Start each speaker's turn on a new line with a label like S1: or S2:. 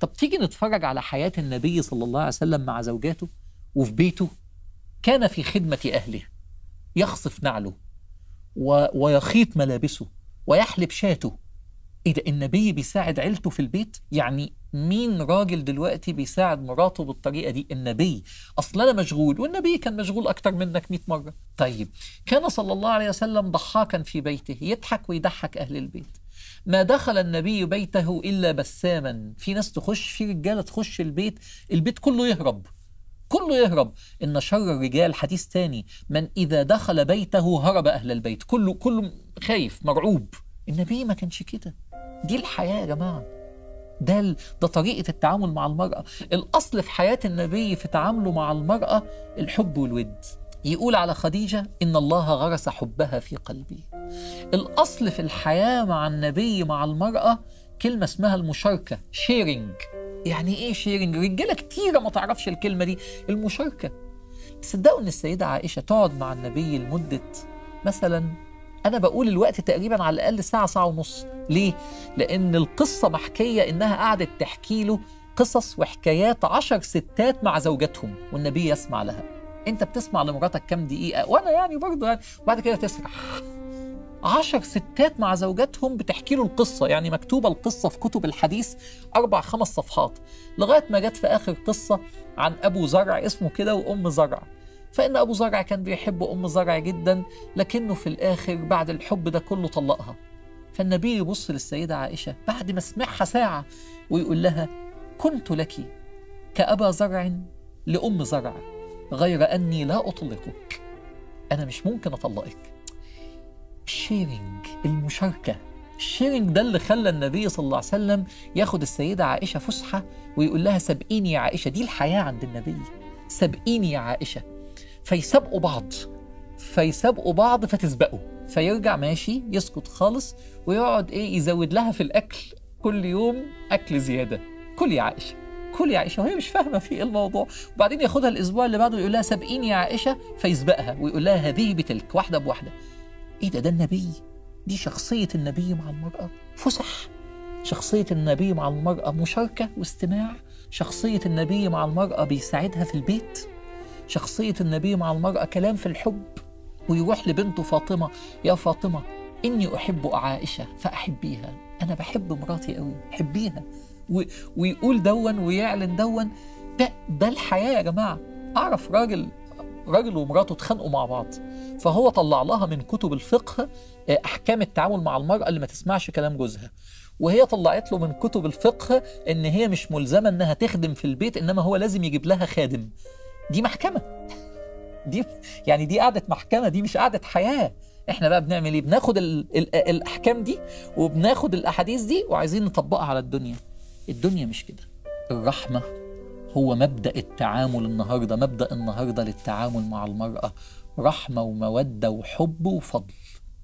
S1: طب تيجي نتفرج على حياة النبي صلى الله عليه وسلم مع زوجاته وفي بيته كان في خدمة أهله يخصف نعله و... ويخيط ملابسه ويحلب شاته ايه ده النبي بيساعد عيلته في البيت يعني مين راجل دلوقتي بيساعد مراته بالطريقه دي النبي اصل انا مشغول والنبي كان مشغول اكتر منك 100 مره طيب كان صلى الله عليه وسلم ضحاكا في بيته يضحك ويضحك اهل البيت ما دخل النبي بيته الا بساما في ناس تخش في رجاله تخش البيت البيت كله يهرب كله يهرب إن شر الرجال حديث تاني من إذا دخل بيته هرب أهل البيت كله كله خايف مرعوب النبي ما كانش كده دي الحياة يا جماعة ده ال- ده طريقة التعامل مع المرأة الأصل في حياة النبي في تعامله مع المرأة الحب والود يقول على خديجة إن الله غرس حبها في قلبي الأصل في الحياة مع النبي مع المرأة كلمة اسمها المشاركة شيرنج يعني ايه شيرنج رجاله كتيره ما تعرفش الكلمه دي المشاركه تصدقوا ان السيده عائشه تقعد مع النبي لمده مثلا انا بقول الوقت تقريبا على الاقل ساعه ساعه ونص ليه لان القصه محكيه انها قعدت تحكي له قصص وحكايات عشر ستات مع زوجاتهم والنبي يسمع لها انت بتسمع لمراتك كام دقيقه وانا يعني برضه يعني وبعد كده تسرح عشر ستات مع زوجاتهم بتحكي له القصة يعني مكتوبة القصة في كتب الحديث أربع خمس صفحات لغاية ما جت في آخر قصة عن أبو زرع اسمه كده وأم زرع فإن أبو زرع كان بيحب أم زرع جدا لكنه في الآخر بعد الحب ده كله طلقها فالنبي يبص للسيدة عائشة بعد ما سمعها ساعة ويقول لها كنت لك كأبا زرع لأم زرع غير أني لا أطلقك أنا مش ممكن أطلقك الشيرنج المشاركة الشيرنج ده اللي خلى النبي صلى الله عليه وسلم ياخد السيدة عائشة فسحة ويقول لها سبقيني يا عائشة دي الحياة عند النبي سبقيني يا عائشة فيسابقوا بعض فيسابقوا بعض فتسبقوا فيرجع ماشي يسكت خالص ويقعد ايه يزود لها في الاكل كل يوم اكل زياده كل يا عائشه كل يا عائشه وهي مش فاهمه في ايه الموضوع وبعدين ياخدها الاسبوع اللي بعده يقول لها سابقيني يا عائشه فيسبقها ويقول لها هذه بتلك واحده بواحده ايه ده ده النبي دي شخصيه النبي مع المراه فسح شخصيه النبي مع المراه مشاركه واستماع شخصيه النبي مع المراه بيساعدها في البيت شخصيه النبي مع المراه كلام في الحب ويروح لبنته فاطمه يا فاطمه اني احب عائشه فاحبيها انا بحب مراتي قوي حبيها و... ويقول دون ويعلن دون ده ده الحياه يا جماعه اعرف راجل راجل ومراته اتخانقوا مع بعض فهو طلع لها من كتب الفقه آه، احكام التعامل مع المراه اللي ما تسمعش كلام جوزها وهي طلعت له من كتب الفقه ان هي مش ملزمه انها تخدم في البيت انما هو لازم يجيب لها خادم دي محكمه دي يعني دي قعده محكمه دي مش قعده حياه احنا بقى بنعمل ايه بناخد ال ال الاحكام دي وبناخد الاحاديث دي وعايزين نطبقها على الدنيا الدنيا مش كده الرحمه هو مبدا التعامل النهارده مبدا النهارده للتعامل مع المراه رحمه وموده وحب وفضل